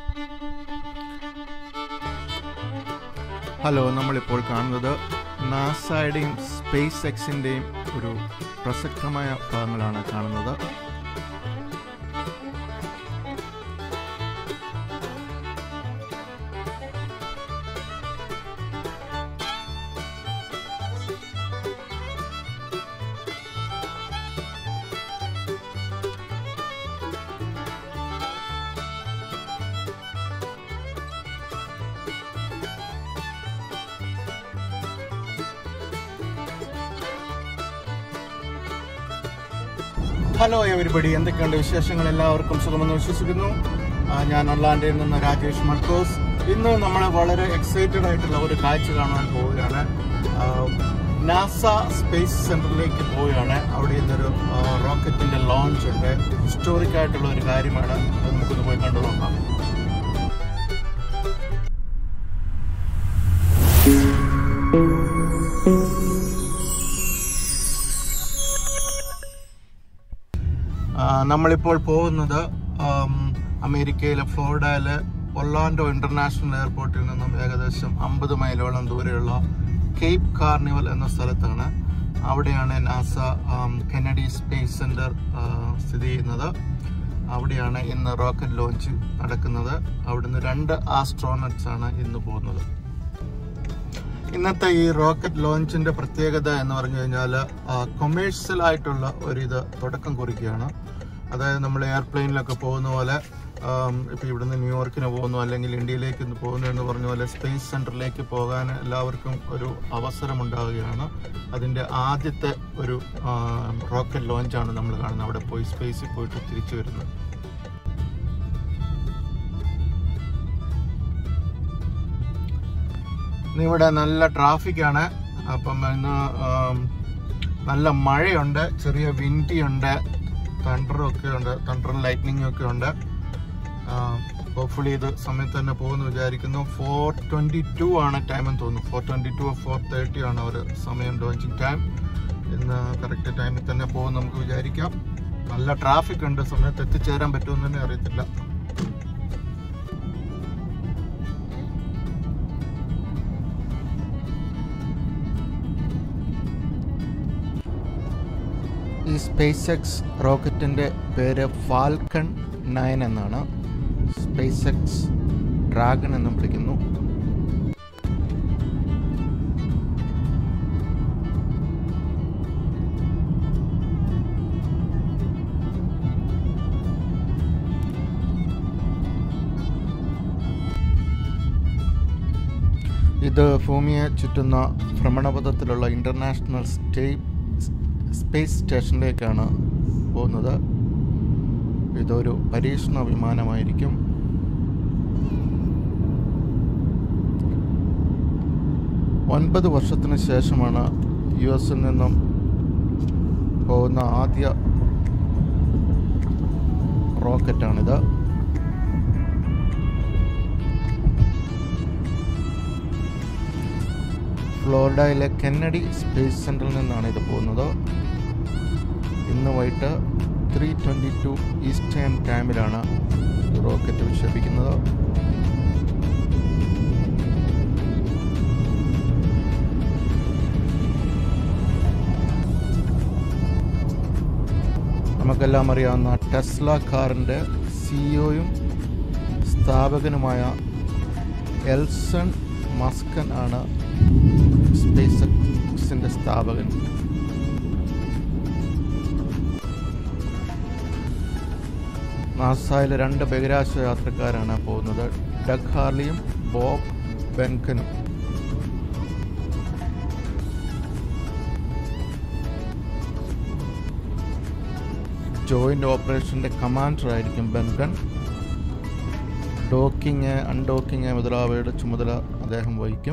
Hello നമ്മളിപ്പോൾ കാണുന്നത് നാസയുടെയും space എക്സിൻ്റെയും ഒരു പ്രസക്തമായ ഭാഗങ്ങളാണ് കാണുന്നത് ഹലോ എവരിബഡി എന്തൊക്കെയുണ്ട് വിശേഷങ്ങൾ എല്ലാവർക്കും സുഖമെന്ന് വിശ്വസിക്കുന്നു ആ, ഞാൻ ഒർലാൻഡയിൽ നിന്ന് രാജേഷ് മർക്കോസ് ഇന്ന് നമ്മൾ വളരെ എക്സൈറ്റഡ് ആയിട്ടുള്ള ഒരു കാഴ്ച കാണാൻ പോവുകയാണ് ആ, നാസ സ്പേസ് സെന്ററിലേക്ക് പോവുകയാണ് അവിടെ ഇന്നൊരു റോക്കറ്റിന്റെ ലോഞ്ച് ഉണ്ട് ഹിസ്റ്റോറിക് ആയിട്ടുള്ള ഒരു കാര്യമാണ് അത് നമുക്കൊന്ന് പോയി കണ്ടു നോക്കാം ആ, നമ്മളിപ്പോൾ പോകുന്നത് ആം, അമേരിക്കയിലെ ഫ്ലോറിഡയിലെ ഒർലാൻഡോ ഇന്റർനാഷണൽ എയർപോർട്ടിൽ നിന്നും ഏകദേശം അമ്പത് മൈലോളം ദൂരെയുള്ള കേപ്പ് കാർണിവൽ എന്ന സ്ഥലത്താണ് അവിടെയാണ് നാസ ആം, കെനഡി സ്പേസ് സെന്റർ ആ, സ്ഥിതി ചെയ്യുന്നത് അവിടെയാണ് ഇന്ന് റോക്കറ്റ് ലോഞ്ച് നടക്കുന്നത് അവിടുന്ന് രണ്ട് ആസ്ട്രോണറ്റ്സ് ആണ് ഇന്ന് പോകുന്നത് ഇന്നത്തെ ഈ റോക്കറ്റ് ലോഞ്ചിന്റെ പ്രത്യേകത എന്ന് പറഞ്ഞു കഴിഞ്ഞാൽ കൊമേഴ്സ്യൽ ആയിട്ടുള്ള ഒരു ഇത് തുടക്കം കുറിക്കുകയാണ് അതായത് നമ്മൾ എയർപ്ലെയിനിലൊക്കെ പോകുന്ന പോലെ ആം, ഇപ്പൊ ഇവിടുന്ന് ന്യൂയോർക്കിന് പോകുന്നു അല്ലെങ്കിൽ ഇന്ത്യയിലേക്ക് ഇന്ന് പോകുന്നു എന്ന് പറഞ്ഞ പോലെ സ്പേസ് സെന്ററിലേക്ക് പോകാൻ എല്ലാവർക്കും ഒരു അവസരം ഉണ്ടാവുകയാണ് അതിന്റെ ആദ്യത്തെ ഒരു റോക്കറ്റ് ലോഞ്ചാണ് നമ്മൾ കാണുന്നത് അവിടെ പോയി സ്പേസിൽ പോയിട്ട് തിരിച്ചു വരുന്നത് ഇന്ന് ഇവിടെ നല്ല ട്രാഫിക് ആണ് അപ്പം ഇന്ന് ആം, നല്ല മഴയുണ്ട് ചെറിയ വിൻഡി ഉണ്ട് തണ്ടറും ഒക്കെ ഉണ്ട് തണ്ടറും ലൈറ്റ്നിങ്ങും ഒക്കെ ഉണ്ട് ഹോപ്പ്ഫുള്ളി ഇത് സമയത്ത് തന്നെ പോകുമെന്ന് വിചാരിക്കുന്നു ഫോർ ട്വൻറ്റി ടു ആണ് ടൈം എന്ന് തോന്നുന്നു four twenty two four thirty ആണ് അവർ സമയം ലോഞ്ചിങ് ടൈം ഇന്ന് കറക്റ്റ് ടൈമിൽ തന്നെ പോകും നമുക്ക് വിചാരിക്കാം നല്ല ട്രാഫിക് ഉണ്ട് സമയത്ത് എത്തിച്ചേരാൻ പറ്റുമെന്ന് തന്നെ അറിയത്തില്ല ഈ സ്പേസ് എക്സ് റോക്കറ്റിൻ്റെ പേര് ഫാൽക്കൺ നയൻ എന്നാണ് സ്പേസ് എക്സ് ഡ്രാഗൺ എന്നും വിളിക്കുന്നു ഇത് ഭൂമിയെ ചുറ്റുന്ന ഭ്രമണപഥത്തിലുള്ള ഇൻ്റർനാഷണൽ സ്റ്റേ സ്പേസ് സ്റ്റേഷനിലേക്കാണ് പോകുന്നത് ഇതൊരു പരീക്ഷണ വിമാനമായിരിക്കും ഒൻപത് വർഷത്തിന് ശേഷമാണ് യു എസിൽ നിന്നും പോകുന്ന ആദ്യ റോക്കറ്റാണിത് ഫ്ലോറിഡയിലെ കെന്നഡി സ്പേസ് സെൻറ്ററിൽ നിന്നാണ് ഇത് പോകുന്നത് ഇന്ന് വൈകിട്ട് ത്രീ ട്വൻറ്റി ടു ഈസ്റ്റേൺ ടൈമിലാണ് റോക്കറ്റ് വിക്ഷേപിക്കുന്നത് നമുക്കെല്ലാം അറിയാവുന്ന ടെസ്ല കാറിൻ്റെ സിഇഒയും സ്ഥാപകനുമായ എൽസൺ മസ്കൻ ആണ് സ്പേസ് എക്സിൻ്റെ സ്ഥാപകൻ നാസയിലെ രണ്ട് ബഹിരാകാശ യാത്രക്കാരാണ് പോകുന്നത് ഡഗ് ഹാർലിയും ബോബ് ബെൻകനും ജോയിന്റ് ഓപ്പറേഷന്റെ കമാൻഡർ ആയിരിക്കും ബെൻകൺ ഡോക്കിങ് അൺഡോക്കിങ് മുതലായവയുടെ ചുമതല അദ്ദേഹം വഹിക്കും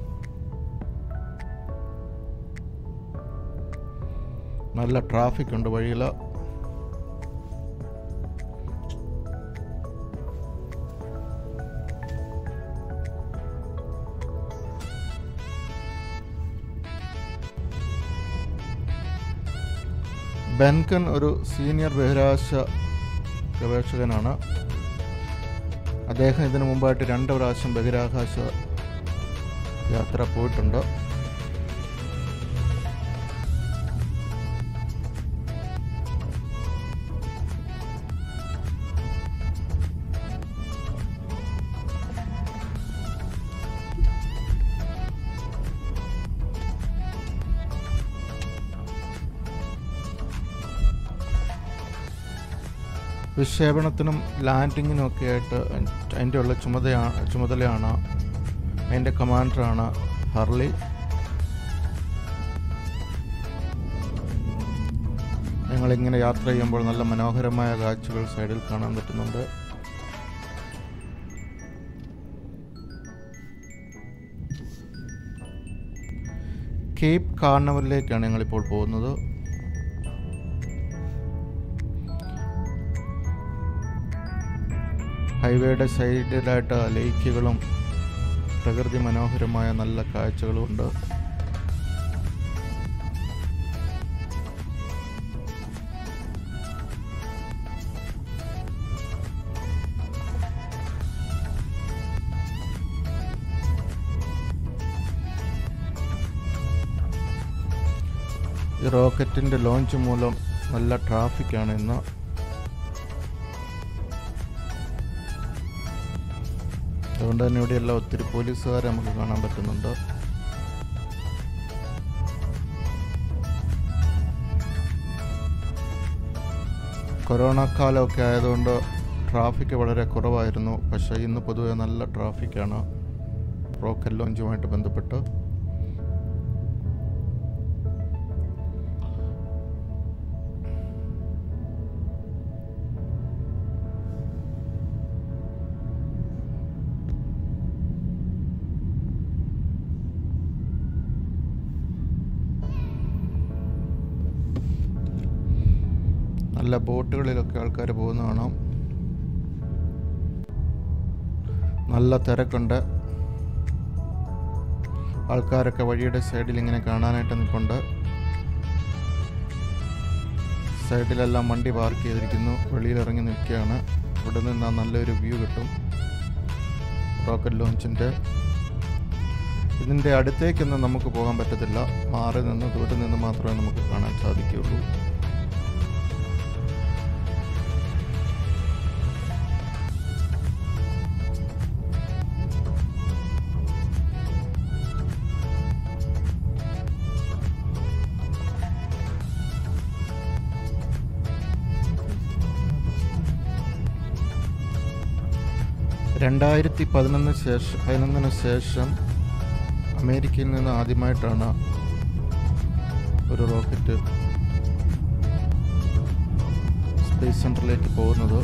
നല്ല ട്രാഫിക് ഉണ്ട് വഴിയിൽ ബെൻകൻ ഒരു സീനിയർ ബഹിരാകാശ ഗവേഷകനാണ് അദ്ദേഹം ഇതിനു മുമ്പായിട്ട് രണ്ട് പ്രാവശ്യം ബഹിരാകാശ യാത്ര പോയിട്ടുണ്ട് വിക്ഷേപണത്തിനും ലാൻഡിങ്ങിനും ഒക്കെ ആയിട്ട് അതിൻ്റെ ഉള്ള ചുമതലയാണ് ചുമതലയാണ് അതിൻ്റെ കമാൻഡറാണ് ഹർലി ഞങ്ങളിങ്ങനെ യാത്ര ചെയ്യുമ്പോൾ നല്ല മനോഹരമായ കാഴ്ചകൾ സൈഡിൽ കാണാൻ പറ്റുന്നുണ്ട് കേപ്പ് കാർണവലിലേക്കാണ് ഞങ്ങളിപ്പോൾ പോകുന്നത് ഹൈവേയുടെ സൈഡിലായിട്ട് ലേക്കുകളും പ്രകൃതി മനോഹരമായ നല്ല കാഴ്ചകളുമുണ്ട് ഈ റോക്കറ്റിൻ്റെ ലോഞ്ച് മൂലം നല്ല ട്രാഫിക്കാണ് ഇന്ന് അതുകൊണ്ട് തന്നെ ഇവിടെയെല്ലാം ഒത്തിരി പോലീസുകാരെ നമുക്ക് കാണാൻ പറ്റുന്നുണ്ട് കൊറോണ കാലമൊക്കെ ആയതുകൊണ്ട് ട്രാഫിക് വളരെ കുറവായിരുന്നു പക്ഷേ ഇന്ന് പൊതുവെ നല്ല ട്രാഫിക്കാണ് റോക്കറ്റ് ലോഞ്ചുമായിട്ട് ബന്ധപ്പെട്ട് നല്ല ബോട്ടുകളിലൊക്കെ ആൾക്കാർ പോകുന്ന കാണാം നല്ല തിരക്കുണ്ട് ആൾക്കാരൊക്കെ വഴിയുടെ സൈഡിൽ ഇങ്ങനെ കാണാനായിട്ട് നിൽപ്പുണ്ട് സൈഡിലെല്ലാം വണ്ടി പാർക്ക് ചെയ്തിരിക്കുന്നു വെളിയിലിറങ്ങി നിൽക്കുകയാണ് ഇവിടെ നിന്ന് നല്ലൊരു വ്യൂ കിട്ടും റോക്കറ്റ് ലോഞ്ചിൻ്റെ ഇതിൻ്റെ അടുത്തേക്കൊന്നും നമുക്ക് പോകാൻ പറ്റത്തില്ല മാറി നിന്ന് ദൂരെ നിന്ന് മാത്രമേ നമുക്ക് കാണാൻ സാധിക്കുകയുള്ളൂ രണ്ടായിരത്തി പതിനൊന്ന് ശേഷം പതിനൊന്നിന് ശേഷം അമേരിക്കയിൽ നിന്ന് ആദ്യമായിട്ടാണ് ഒരു റോക്കറ്റ് സ്പേസ് സെൻറ്ററിലേക്ക് പോകുന്നത്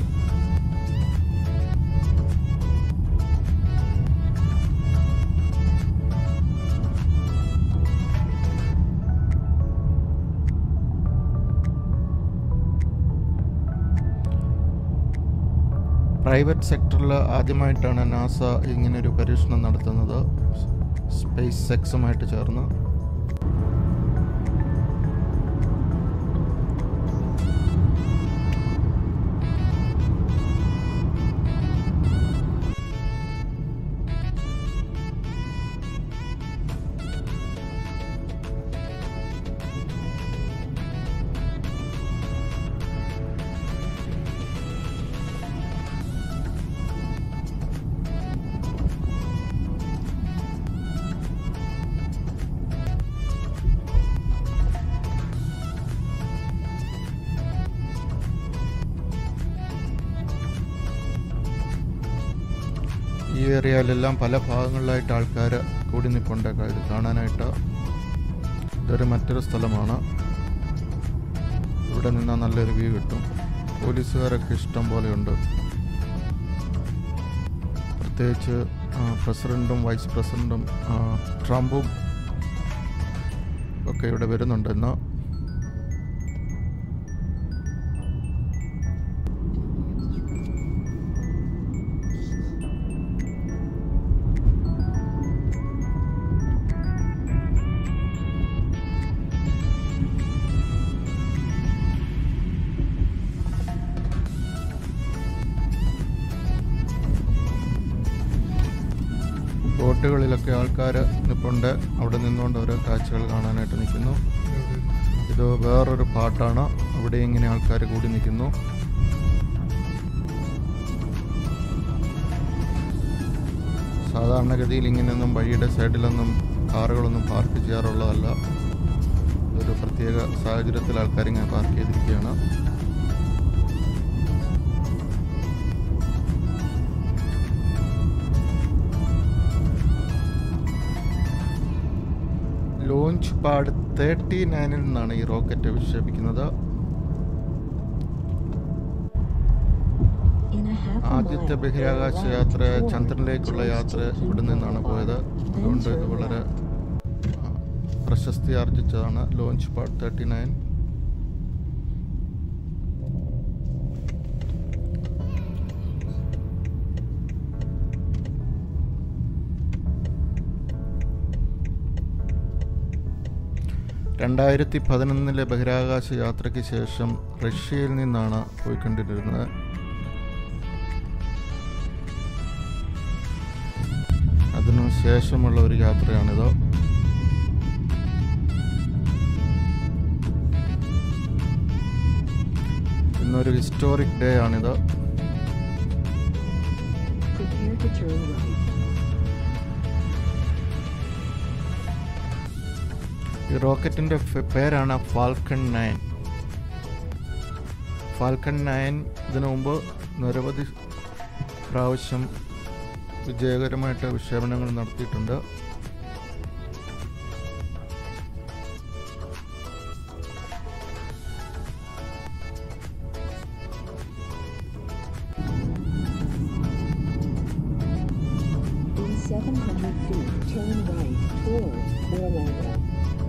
പ്രൈവറ്റ് സെക്ടറിൽ ആദ്യമായിട്ടാണ് നാസ ഇങ്ങനൊരു പരീക്ഷണം നടത്തുന്നത് സ്പേസ് സെക്സുമായിട്ട് ചേർന്ന് ഈ ഏരിയയിലെല്ലാം പല ഭാഗങ്ങളിലായിട്ട് ആൾക്കാർ കൂടി നിൽപ്പുണ്ട് ഇത് കാണാനായിട്ട് ഇതൊരു മറ്റൊരു സ്ഥലമാണ് ഇവിടെ നിന്നാൽ നല്ലൊരു വ്യൂ കിട്ടും പോലീസുകാരൊക്കെ ഇഷ്ടം പോലെയുണ്ട് പ്രത്യേകിച്ച് ആ, പ്രസിഡന്റും വൈസ് പ്രസിഡന്റും ആ, ട്രംപും ഒക്കെ ഇവിടെ വരുന്നുണ്ട് ഇന്ന് ബോട്ടുകളിലൊക്കെ ആൾക്കാർ നിൽപ്പുണ്ട് അവിടെ നിന്നുകൊണ്ട് ഓരോ കാഴ്ചകൾ കാണാനായിട്ട് നിൽക്കുന്നു ഇത് വേറൊരു പാട്ടാണ് അവിടെ ഇങ്ങനെ ആൾക്കാർ കൂടി നിൽക്കുന്നു സാധാരണഗതിയിൽ ഇങ്ങനെയൊന്നും വഴിയുടെ സൈഡിലൊന്നും കാറുകളൊന്നും പാർക്ക് ചെയ്യാറുള്ളതല്ല ഒരു പ്രത്യേക സാഹചര്യത്തിൽ ആൾക്കാർ ഇങ്ങനെ പാർക്ക് ചെയ്തിരിക്കുകയാണ് ലോഞ്ച് പാഡ് തേർട്ടി നയനിൽ നിന്നാണ് ഈ റോക്കറ്റ് വിക്ഷേപിക്കുന്നത് In a half a ആദ്യത്തെ mile, ബഹിരാകാശ there are യാത്ര large ചന്ദ്രനിലേക്കുള്ള towards യാത്ര taking ഇവിടെ നിന്നാണ് off, പോയത് then അതുകൊണ്ട് ഇത് turn വളരെ right. ആ, പ്രശസ്തി ആർജിച്ചതാണ് ലോഞ്ച് പാഡ് തേർട്ടി നയൻ രണ്ടായിരത്തി പതിനൊന്നിലെ ബഹിരാകാശ യാത്രയ്ക്ക് ശേഷം റഷ്യയിൽ നിന്നാണ് പോയിക്കൊണ്ടിരുന്നത് അതിനു ശേഷമുള്ള ഒരു യാത്രയാണിത് ഇന്നൊരു ഹിസ്റ്റോറിക് ഡേ ആണിത് Prepare to turn right. ഈ റോക്കറ്റിന്റെ ഫ- പേരാണ് ഫാൽക്കൺ നയൻ ഫാൽക്കൺ നയൻ ഇതിനു മുമ്പ് നിരവധി പ്രാവശ്യം വിജയകരമായിട്ട് വിക്ഷേപണങ്ങൾ നടത്തിയിട്ടുണ്ട് In 700 feet, turn right toward Orlando.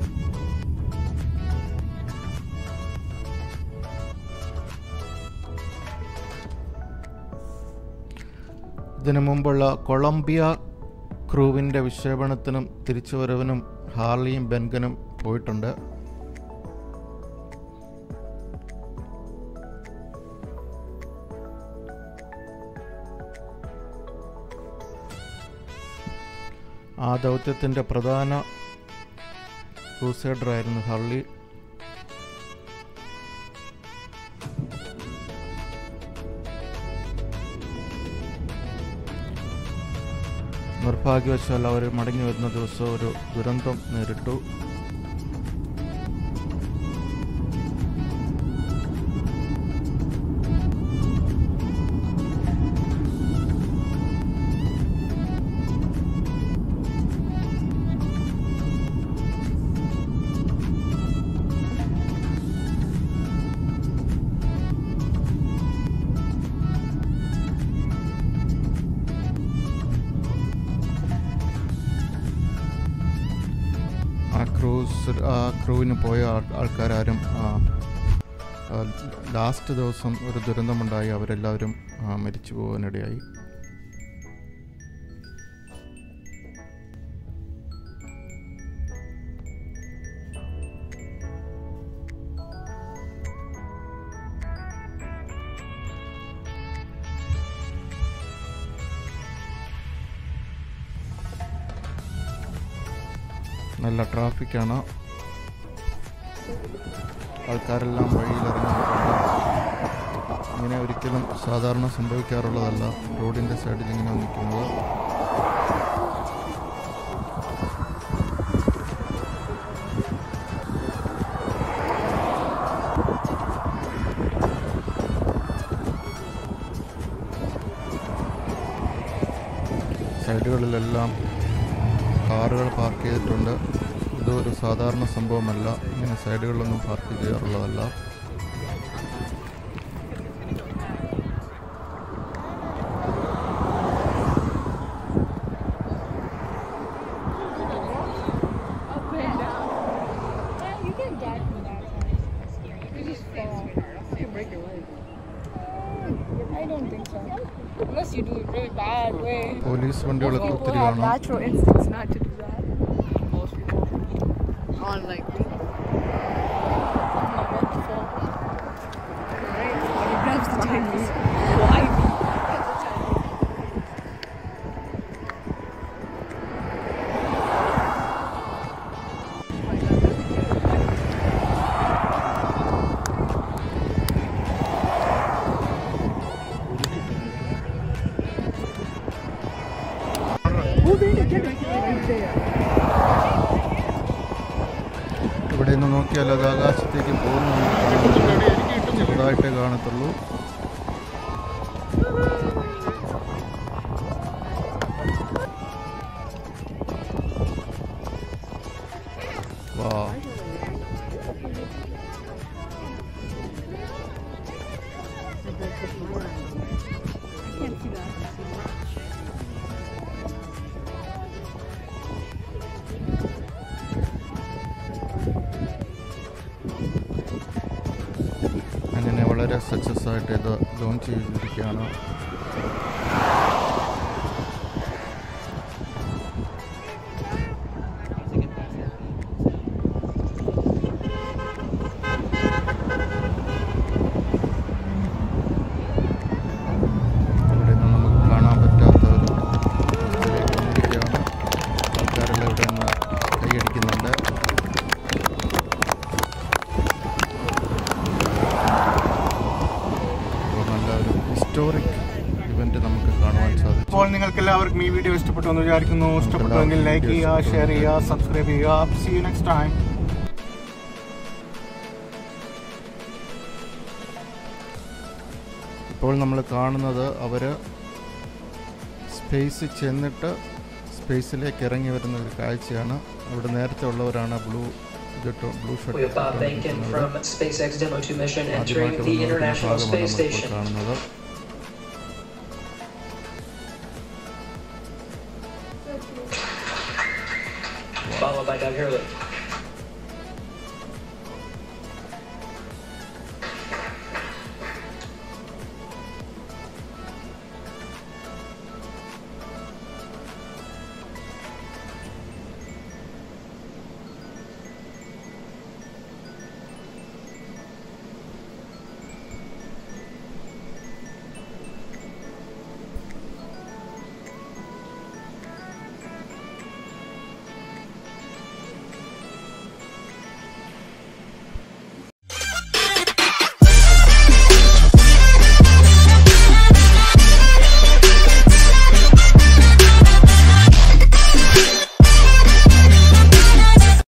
ഇതിനു മുമ്പുള്ള കൊളംബിയ ക്രൂവിൻ്റെ വിക്ഷേപണത്തിനും തിരിച്ചുവരവിനും ഹാർലിയും ബെൻഗനും പോയിട്ടുണ്ട് ആ ദൗത്യത്തിൻ്റെ പ്രധാന ക്രൂസൈഡറായിരുന്നു ഹർലി നിർഭാഗ്യവശാൽ അവർ മടങ്ങി വരുന്ന ദിവസം ഒരു ദുരന്തം നേരിട്ടു ആ ക്രൂസ് ആ ക്രൂവിന് പോയ ആൾ- ആൾക്കാരും ലാസ്റ്റ് ദിവസം ഒരു ദുരന്തമുണ്ടായി അവരെല്ലാവരും ആ, മരിച്ചു പോകാനിടയായി നല്ല ട്രാഫിക്കാണ് ആൾക്കാരെല്ലാം വഴിയിലിറങ്ങിയിട്ടുണ്ട് ഇങ്ങനെ ഒരിക്കലും സാധാരണ സംഭവിക്കാറുള്ളതല്ല റോഡിൻ്റെ സൈഡിൽ ഇങ്ങനെ നിൽക്കുന്നത് സൈഡുകളിലെല്ലാം കാറുകൾ പാർക്ക് ചെയ്തിട്ടുണ്ട് ഇത് ഒരു സാധാരണ സംഭവമല്ല ഇങ്ങനെ സൈഡുകളിലൊന്നും പാർക്ക് ചെയ്യാറുള്ളതല്ല Yeah, you can get me that time. You just fall. You break your leg. I don't think so. Unless you do it really bad way. Police വണ്ടികളൊക്കെ People ഒത്തിരി have കാണാം natural instincts not to do that. Most people. Unlikely. I'm not meant to fall. Right? When it comes to Chinese, why me? Hold in and get it right there. ഇവിടെ നിന്ന് നോക്കിയാൽ അത് ആകാശത്തേക്ക് പോകുന്നുണ്ട് ചെറുതായിട്ടേ കാണത്തുള്ളൂ വാ I can't see that. അങ്ങനെ വളരെ സക്സസ് ആയിട്ട് ഇത് ലോഞ്ച് ചെയ്തിരിക്കുകയാണ് ഇവിടെ നിന്ന് നമുക്ക് കാണാൻ പറ്റാത്ത ഒരു ഇതിലേക്ക് വന്നിരിക്കുകയാണ് ആൾക്കാരെല്ലാം ഇവിടെ നിന്ന് കൈയടിക്കുന്നുണ്ട് അപ്പോൾ നല്ല ഒരു ഹിസ്റ്റോറിക് ഇവന്റ് നമുക്ക് കാണുവാൻ സാധിച്ചു അപ്പോൾ നിങ്ങൾക്ക് എല്ലാവർക്കും ഈ വീഡിയോ ഇഷ്ടപ്പെട്ടു എന്ന് വിചാരിക്കുന്നു ഇഷ്ടപ്പെട്ടുവെങ്കിൽ ലൈക്ക് ചെയ്യുക ഷെയർ ചെയ്യുക സബ്സ്ക്രൈബ് ചെയ്യുക സി യു നെക്സ്റ്റ് ടൈം ഇപ്പോൾ നമ്മൾ കാണുന്നത് അവർ സ്പേസിൽ ചെന്നിട്ട് സ്പേസിലേക്ക് ഇറങ്ങി വരുന്ന ഒരു കാഴ്ചയാണ് അവിടെ നേരത്തെ ഉള്ളവരാണ് ബ്ലൂ ഇതിട്ട് blue We have Bob Behnken from SpaceX Demo 2 mission entering ആദ്യമായിട്ട് the വന്ന ഒരു International ഭാഗമാണ് Space നമ്മളിപ്പോൾ Station. കാണുന്നത് Followed by Doug Hurley.